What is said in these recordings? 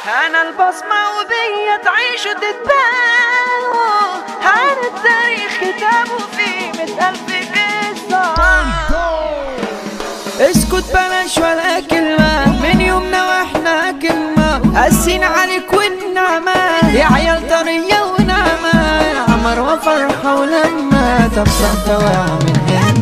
انا البصمة وبيا تعيش وتتباهوا عن التاريخ كتابه فيه مئة ألف قصة اسكت بلاش ولا كلمة من يومنا واحنا كلمة قاسين عليك والنعمة يا عيال طرية ونعمة عمر وفرحة ولما تفرح تواعمل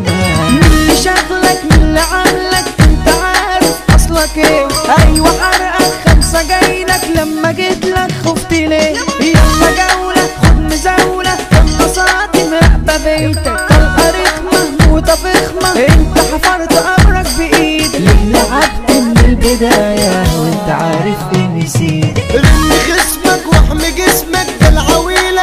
من اللي شغلك من اللي عاملك انت عارف اصلك ايه ايوه حرقك خمسة جايلك لما جيت لك خفت ليه يلا جولة خد مزاولة لما صاتي مراقبة بيتك طلقة رخمة موتة فخمة انت حفرت امرك بايدك ليه لعبت من البداية وانت عارف اني نسيت رمي خصمك واحمي جسمك ده العويلة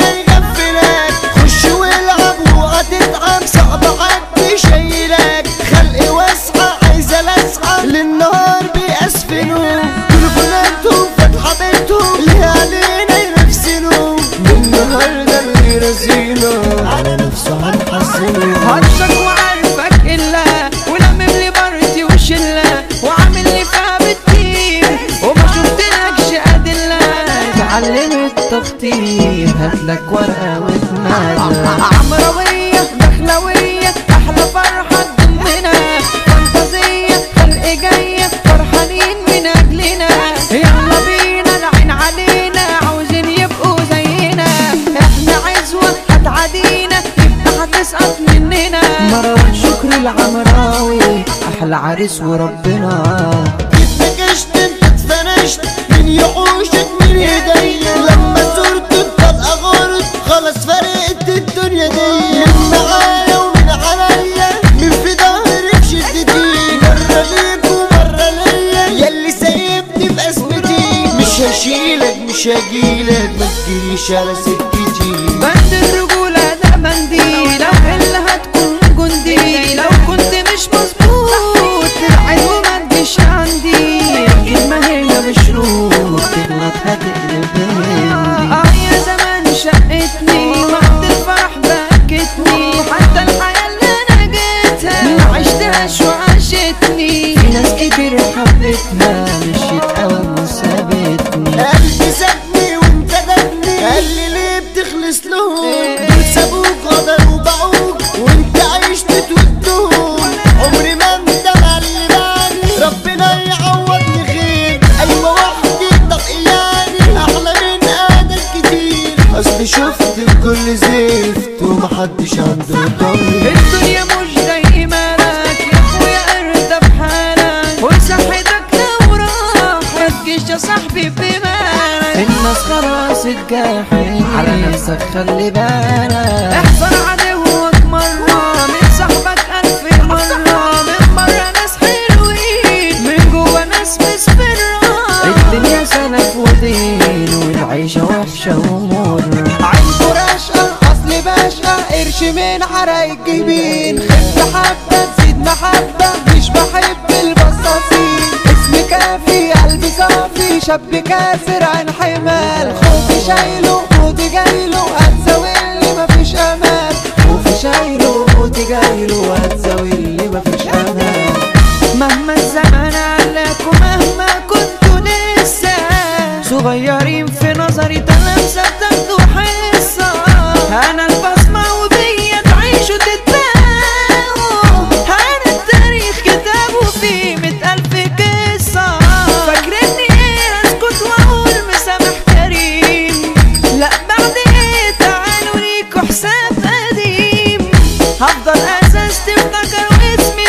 يغفلك خش والعب وهتتعب صعب عد شايلك خلق واسعة عايزة لسعة للنهار بيأسفلوا تليفوناتهم فاتحة بيتهم ليه علينا ينفسنوا النهاردة اللي رزينه على نفسه هنحصله هرشك وعارفك الا ولمم لي بارتي وشله وعامل لي فيها بالتيم وما شفتلكش ادله تعلم التخطيط هاتلك ورقه وتملى عمرويه دخلويه احلى فرحه تضمنا فانتازيه خلق جايه فرحانين من اجلنا يلا بينا العين علينا عاوزين يبقوا زينا احنا عزوه هتعادينا يبقى هتسقط مننا مروان شكري العمراوي احلى عريس وربنا اتنكشت انت اتفنشت من يحوشك من ايديا لما صرت الطلقة غرت خلاص فرقت الدنيا دي من معايا ومن عليا من في ظهري في شدتي مرة ليك ومرة ليا ياللي سايبني في ازمتي مش هشيلك مش هجيلك ما تجيش على سكتي بند الرجولة ده منديل لو اللي هتكون جندي لو كنت مش مظبوط تبعد وما تجيش عندي الكلمة هي بشروط تغلط هتقلب هندي اه يا زمان شقتني وقت الفرح بكتني حتى الحياة اللي انا جيتها ما عشتهاش وعاشتني في ناس كتير حبتها مشيت قوي وسابتني قلبي سابني وانت دبني قال لي ليه بتخلص لهم دول سابوك غدروا وباعوك وانت عشت تودهم عمري ما اندم على اللي بعدي ربنا يعوضني خير ايوه وحدي طب يعني احلى من ادم كتير اصل شفت الكل زفت ومحدش عنده ضمير الدنيا مش زي ما لك يا اخويا ارضى بحالك وصحتك لو راحت جيش يا صاحبي بمالك الناس خلاص اتجاحت على نفسك خلي بالك احذر عدوك مرة من صاحبك ألف مرة من مرة ناس حلوين من جوا ناس مسفرة الدنيا سلف ودين والعيشة وحشة ومرة عنده رشقة اصل باشقة قرش من حرايق جبين خف حبة تزيد محبة مش بحب البصاصين اسمي كافي قلبي صافي شاب كاسر عن حمال خوفي شايله موتي جايله هتزاولي مفيش امان خوفي شايله موتي جايله هتزاولي مفيش امان مهما الزمن علق ومهما كنتوا لسه صغيرين في نظري تلامسة تاخدوا حصة أنا البصمة وبيا تعيشوا تتباهوا أنا التاريخ كتابه فيه مئة ألف قصة فاكرني إيه أسكت وأقول مسامح كريم لا بعد إيه تعالوا ليكوا حساب قديم هفضل أساس تفتكروا اسمي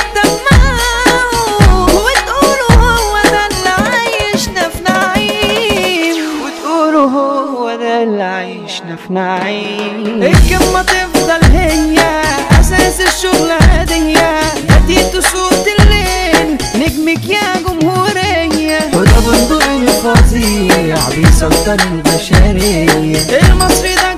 تدمعوا وتقولوا هو ده اللي عايشنا في نعيم وتقولوا هو ده اللي عايشنا في نعيم الكلمة تفضل هي أساس الشغلة دي هديتوا صوت الليل نجمك يا جمهورية وده بندق الفظيع بيسلطن البشرية المصري ده